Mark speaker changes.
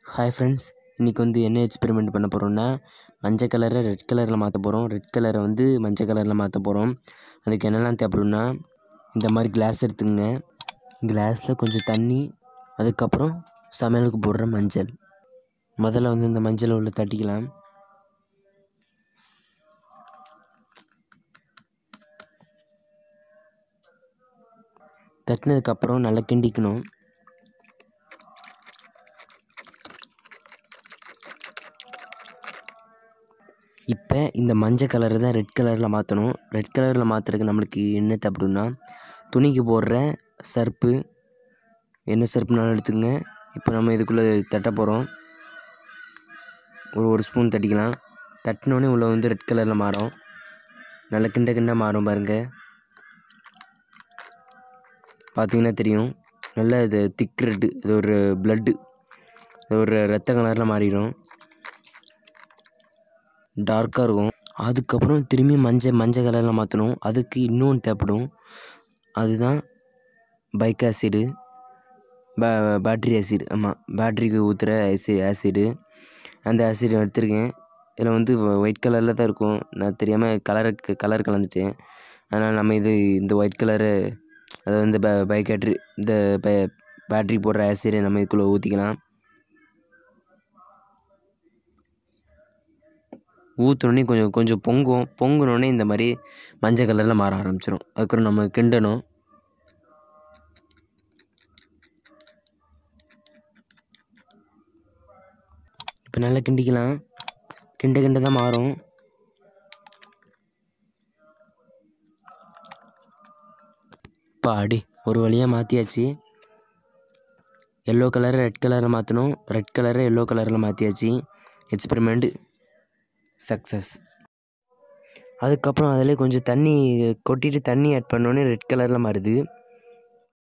Speaker 1: hi friends இன்றைக்கி வந்து என்ன எக்ஸ்பெரிமெண்ட் பண்ண போகிறோம்னா மஞ்சள் கலரை ரெட் கலரில் மாற்ற போகிறோம் ரெட் கலரை வந்து மஞ்சள் கலரில் மாற்ற போகிறோம் அதுக்கு என்னெல்லாம் தேவைப்படும்னா இந்த மாதிரி கிளாஸ் எடுத்துங்க கிளாஸில் கொஞ்சம் தண்ணி அதுக்கப்புறம் சமையலுக்கு போடுற மஞ்சள் முதல்ல வந்து இந்த மஞ்சளை உள்ள தட்டிக்கலாம் தட்டினதுக்கப்புறம் நல்லா கிண்டிக்கணும் இப்போ இந்த மஞ்சள் கலரை தான் ரெட் கலரில் மாற்றணும் ரெட் கலரில் மாற்றுறதுக்கு நம்மளுக்கு என்ன தேவைப்படும்னா துணிக்கு போடுற சர்ப்பு என்ன சர்ப்புனாலும் எடுத்துங்க இப்போ நம்ம இதுக்குள்ளே தட்ட போகிறோம் ஒரு ஒரு ஸ்பூன் தட்டிக்கலாம் தட்டினோடனே உள்ள வந்து ரெட் கலரில் மாறும் நல்லா கிண்ட கிண்ட மாறும் பாருங்கள் பார்த்தீங்கன்னா தெரியும் நல்ல இது திக் ரெட்டு இது ஒரு ப்ளட்டு இது ஒரு ரத்த கலரில் மாறிடும் டார்க்காக இருக்கும் அதுக்கப்புறம் திரும்பி மஞ்சள் மஞ்சள் கலரில் மாற்றணும் அதுக்கு இன்னொன்று தேவைப்படும் அதுதான் பைக் ஆசிடு பே பேட்ரி ஆசிட் ஆமாம் பேட்ரிக்கு ஊற்றுற ஆசி ஆசிடு அந்த ஆசிட் எடுத்திருக்கேன் இதில் வந்து ஒயிட் கலரில் தான் இருக்கும் நான் தெரியாமல் கலருக்கு கலர் கலந்துட்டேன் அதனால் நம்ம இது இந்த ஒயிட் கலரு அதை வந்து ப பைக் பேட்ரி இந்த பே பேட்ரி போடுற ஆசிடை நம்ம இதுக்குள்ளே ஊற்றிக்கலாம் ஊற்றினோடனே கொஞ்சம் கொஞ்சம் பொங்கும் பொங்குனோடனே இந்த மாதிரி மஞ்சள் கலரில் மாற ஆரம்பிச்சிடும் அதுக்கப்புறம் நம்ம கிண்டணும் இப்போ நல்லா கிண்டிக்கலாம் கிண்ட கிண்ட தான் மாறும் இப்போ அடி ஒரு வழியாக மாற்றியாச்சு எல்லோ கலரை ரெட் கலரில் மாற்றணும் ரெட் கலரை எல்லோ கலரில் மாற்றியாச்சு எக்ஸ்பெரிமெண்ட் சக்ஸஸ் அதுக்கப்புறம் அதில் கொஞ்சம் தண்ணி கொட்டிட்டு தண்ணி ஆட் பண்ணோன்னே ரெட் கலரில் மாறுது